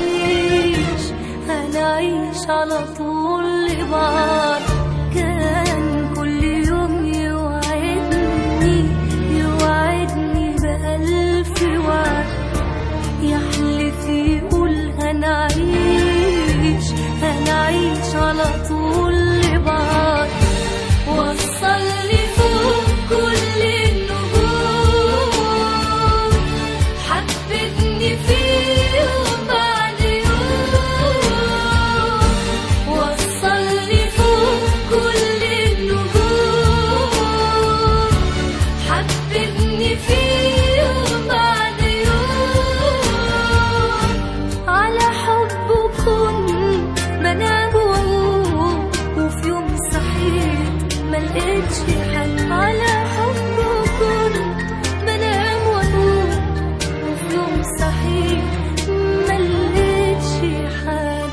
هنعيش هنعيش على طول لبعض كان كل يوم يوعدني يوعدني بألف وعد يحلف يقول هنعيش هنعيش على طول لبعض وصل لي فوق كل النجوم حببني فيه يوم بعد يوم وصل لي فوق كل النجوم حببني فيه يوم بعد يوم على حبه كنت بنام واقوم وفي يوم صحيت ملقتش حل على حبه كنت بنام واقوم وفي يوم صحيت ملقتش حل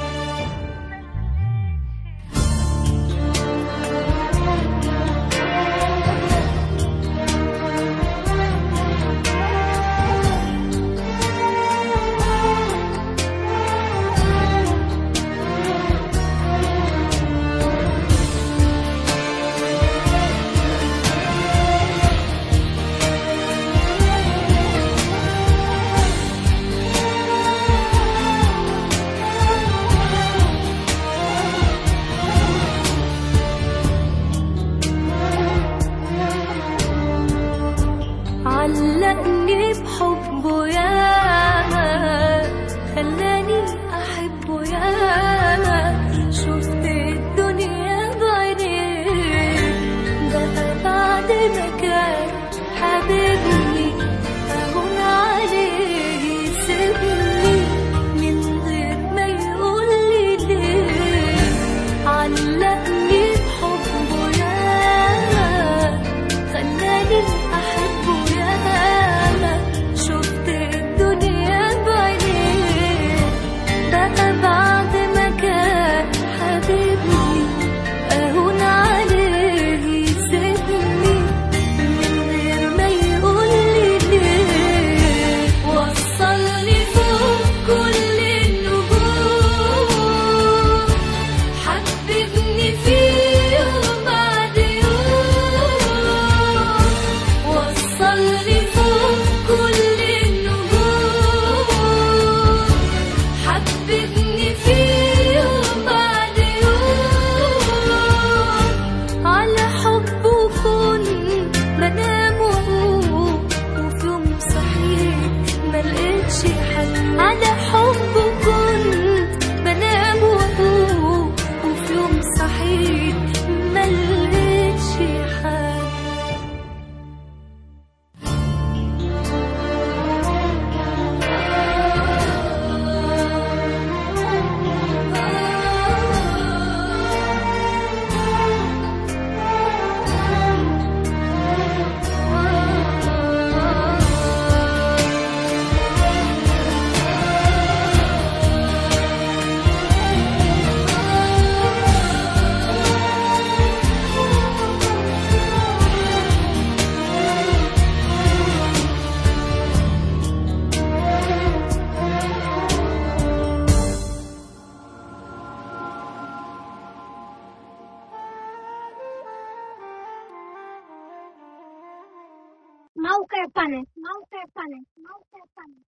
علقني بحبه ياما خلاني احبه ياما شفت الدنيا بعينيه بقى بعد ما كان حبيبني اهون عليه يسيبني من غير ما يقول لي ليه علقني بحبه ياما خلاني احبه ياما شفت الدنيا بعينيه بقى بعد ما كان حبيبني اهون عليه يسيبني من غير ما يقول لي ليه وصلني فوق كل النجوم حببني فيه يوم بعد يوم وصلني فوق كل النجوم حببني فيه يوم بعد يوم على حبه كنت بنام واقوم وفي يوم صحيت ملقتش حل على حبه كنت بنام واقوم وفي يوم صحيت ملقتش حل موقع فن موقع فن موقع فن